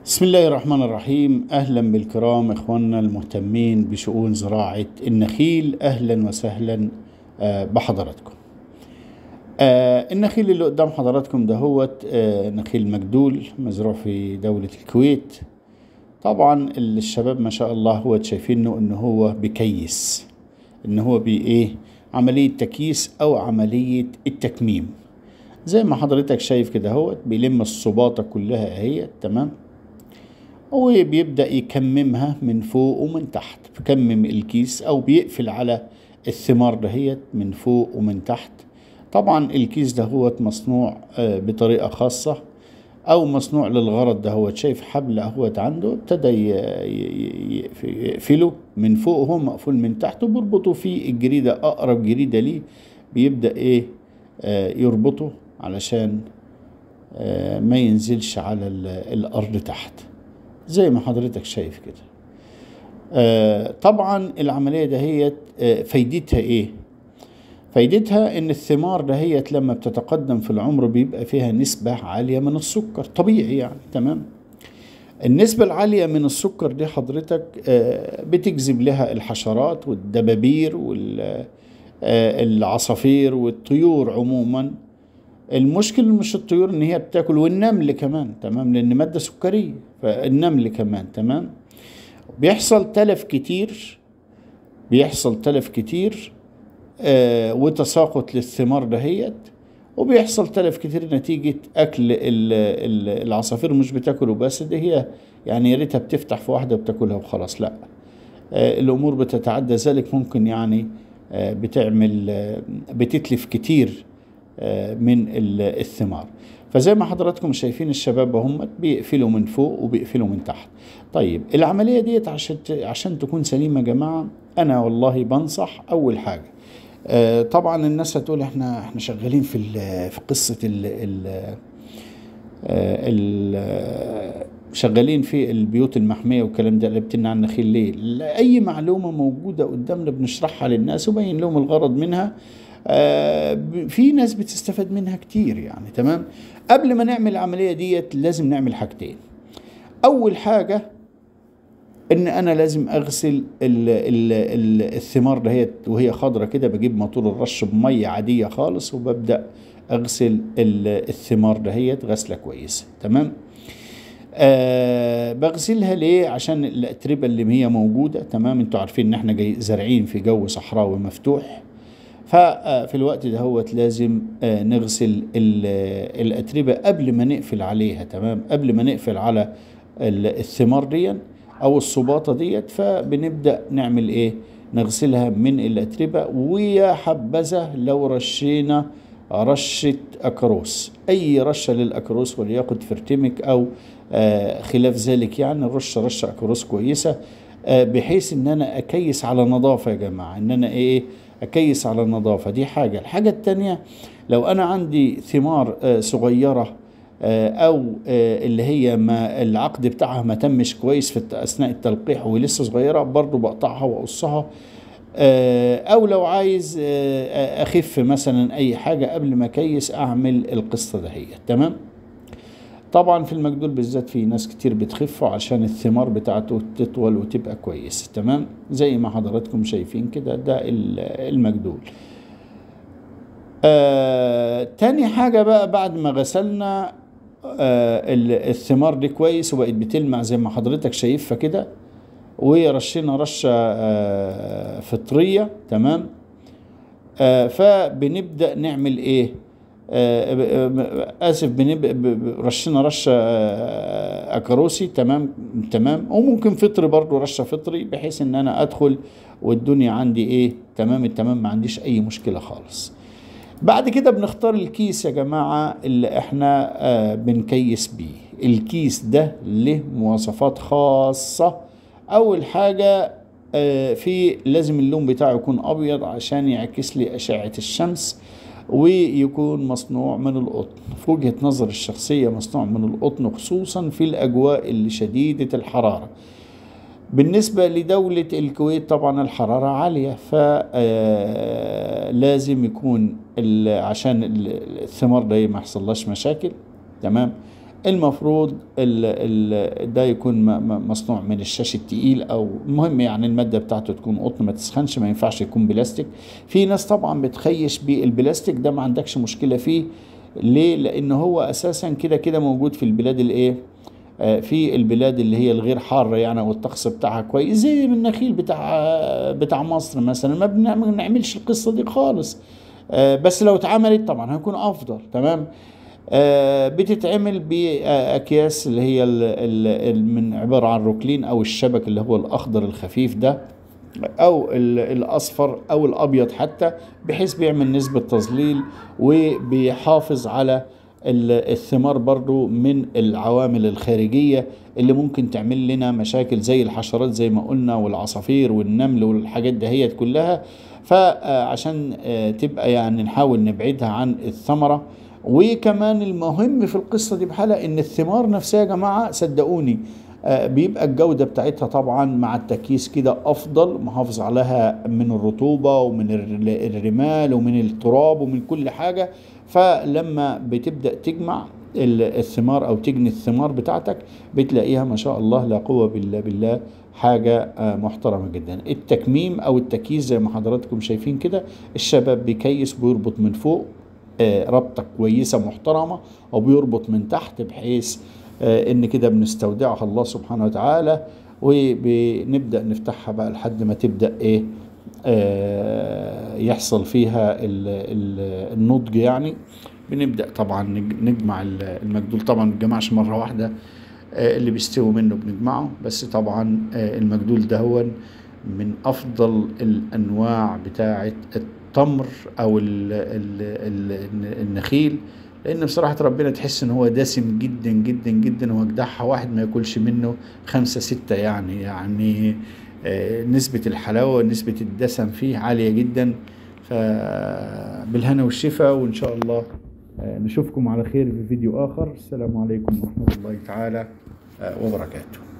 بسم الله الرحمن الرحيم اهلا بالكرام اخواننا المهتمين بشؤون زراعه النخيل اهلا وسهلا آه، بحضراتكم. آه، النخيل اللي قدام حضراتكم ده هو نخيل مجدول مزروع في دوله الكويت. طبعا الشباب ما شاء الله هو شايفينه ان هو بكيس ان هو بايه عمليه تكييس او عمليه التكميم. زي ما حضرتك شايف كده هو بيلم الصباطه كلها اهي تمام وبيبدأ يكممها من فوق ومن تحت بكمم الكيس أو بيقفل على الثمار دهيت من فوق ومن تحت طبعا الكيس ده هو مصنوع آه، بطريقة خاصة أو مصنوع للغرض ده هو شايف حبل أهوت عنده ابتدى ي- ي- ي- يقفله من فوق وهو مقفول من تحت وبيربطوا فيه الجريدة أقرب جريدة ليه بيبدأ إيه آه، يربطه علشان آه، ما ينزلش على ال- الأرض تحت زي ما حضرتك شايف كده آه طبعا العملية دهيت آه فايدتها ايه فايدتها ان الثمار دهيت لما بتتقدم في العمر بيبقى فيها نسبة عالية من السكر طبيعي يعني تمام النسبة العالية من السكر دي حضرتك آه بتجذب لها الحشرات والدبابير والعصافير والطيور عموما المشكل مش الطيور ان هي بتاكل والنمل كمان تمام لان ماده سكريه فالنمل كمان تمام بيحصل تلف كتير بيحصل تلف كتير آه وتساقط للثمار دهيت وبيحصل تلف كتير نتيجة أكل ال- ال- العصافير مش بتاكله بس دي هي يعني يا ريتها بتفتح في واحدة وبتاكلها وخلاص لا آه الأمور بتتعدى ذلك ممكن يعني آه بتعمل آه بتتلف كتير آه، من ال- الثمار فزي ما حضراتكم شايفين الشباب هم بيقفلوا من فوق وبيقفلوا من تحت طيب العملية ديت عشان ت- عشان تكون سليمة يا جماعة أنا والله بنصح أول حاجة آه، طبعا الناس هتقول احنا احنا شغالين في ال- في قصة ال ال آه، ال- آه، شغالين في البيوت المحمية والكلام ده اللي بتمنع عن النخيل ليه؟ لا، أي معلومة موجودة قدامنا بنشرحها للناس وبين لهم الغرض منها آه، ب- في ناس بتستفاد منها كتير يعني تمام؟ قبل ما نعمل العملية ديت لازم نعمل حاجتين. أول حاجة ان انا لازم اغسل ال ال ال الثمار دهيت وهي خضرة كده بجيب موتور الرش بميه عاديه خالص وببدا اغسل ال- الثمار دهيت غسله كويسه تمام آه بغسلها ليه عشان الاتربه اللي هي موجوده تمام انتوا عارفين ان احنا جاي زارعين في جو صحراوي مفتوح ففي الوقت ده هو لازم آه، نغسل ال- الأتربة قبل ما نقفل عليها تمام قبل ما نقفل على ال- الثمار دي أو الصباطة ديت فبنبدأ نعمل إيه نغسلها من الأتربة ويا حبذا لو رشينا رشة أكروس أي رشة للأكروس وليكن فرتمك أو آه، خلاف ذلك يعني رش رشة أكروس كويسة آه، بحيث ان انا اكيس على نظافه يا جماعه ان انا ايه اكيس على النظافه دي حاجه الحاجه التانية لو انا عندي ثمار آه، صغيره آه، او آه، اللي هي ما العقد بتاعها ما تمش كويس في الت- اثناء التلقيح ولسه صغيره برضو بقطعها واقصها آه، او لو عايز آه، اخف مثلا اي حاجه قبل ما اكيس اعمل القصه دهيت تمام طبعا في المجدول بالذات في ناس كتير بتخف عشان الثمار بتاعته تطول وتبقى كويسة تمام زي ما حضراتكم شايفين كده ده ال- المجدول آه تاني حاجة بقى بعد ما غسلنا آه ال- الثمار دي كويس وبقت بتلمع زي ما حضرتك شايفها كده ورشينا رشة آه فطرية تمام آه فبنبدأ نعمل ايه آه ب- ب- اسف بنب... ب- ب- رشينا رشه آه، اكروسي تمام تمام وممكن فطري برضو رشه فطري بحيث ان انا ادخل والدنيا عندي ايه تمام التمام ما عنديش اي مشكله خالص بعد كده بنختار الكيس يا جماعه اللي احنا آه بنكيس بيه الكيس ده له مواصفات خاصه اول حاجه آه في لازم اللون بتاعه يكون ابيض عشان يعكس لي اشعه الشمس ويكون مصنوع من القطن في وجهة نظر الشخصية مصنوع من القطن خصوصا في الأجواء اللي شديدة الحرارة بالنسبة لدولة الكويت طبعا الحرارة عالية فلازم يكون ال- عشان ال- الثمار ده ما يحصلهاش مشاكل تمام المفروض ال ال ده يكون م- م- مصنوع من الشاش التقيل او المهم يعني الماده بتاعته تكون قطن ما تسخنش ما ينفعش يكون بلاستيك في ناس طبعا بتخيش بالبلاستيك ده ما عندكش مشكله فيه ليه لان هو اساسا كده كده موجود في البلاد الايه آه، في البلاد اللي هي الغير حاره يعني والطقس بتاعها كويس زي النخيل بتاع بتاع مصر مثلا ما بنعمل- ما بنعملش القصه دي خالص آه، بس لو اتعملت طبعا هيكون افضل تمام آه، بتتعمل باكياس اللي هي ال ال ال من عباره عن روكلين او الشبك اللي هو الاخضر الخفيف ده او ال- الاصفر او الابيض حتى بحيث بيعمل نسبه تظليل وبيحافظ على ال- الثمار برضو من العوامل الخارجيه اللي ممكن تعمل لنا مشاكل زي الحشرات زي ما قلنا والعصافير والنمل والحاجات دهيت كلها فعشان تبقى يعني نحاول نبعدها عن الثمره وكمان المهم في القصه دي بحالها ان الثمار نفسها يا جماعه صدقوني آه، بيبقى الجودة بتاعتها طبعا مع التكييس كده أفضل محافظ عليها من الرطوبة ومن الر- الرمال ومن التراب ومن كل حاجة فلما بتبدأ تجمع ال- الثمار أو تجني الثمار بتاعتك بتلاقيها ما شاء الله لا قوة بالله بالله حاجة آه، محترمة جدا التكميم أو التكييس زي ما حضراتكم شايفين كده الشباب بيكيس بيربط من فوق آه، ربطة كويسة محترمة وبيربط من تحت بحيث آه، ان كده بنستودعها الله سبحانه وتعالى وبنبدا نفتحها بقى لحد ما تبدا ايه آه، يحصل فيها ال- ال- النضج يعني بنبدا طبعا نج- نجمع ال- المجدول طبعا ما بنجمعش مره واحده آه، اللي بيستوي منه بنجمعه بس طبعا آه، المجدول ده هو من افضل الانواع بتاعه التمر او ال ال ال النخيل لان بصراحه ربنا تحس ان هو دسم جدا جدا جدا وجدعها واحد ما ياكلش منه خمسة ستة يعني يعني آه، نسبة الحلاوة ونسبة الدسم فيه عالية جدا فبالهنا والشفاء وإن شاء الله آه، نشوفكم على خير في فيديو آخر السلام عليكم ورحمة الله تعالى آه، وبركاته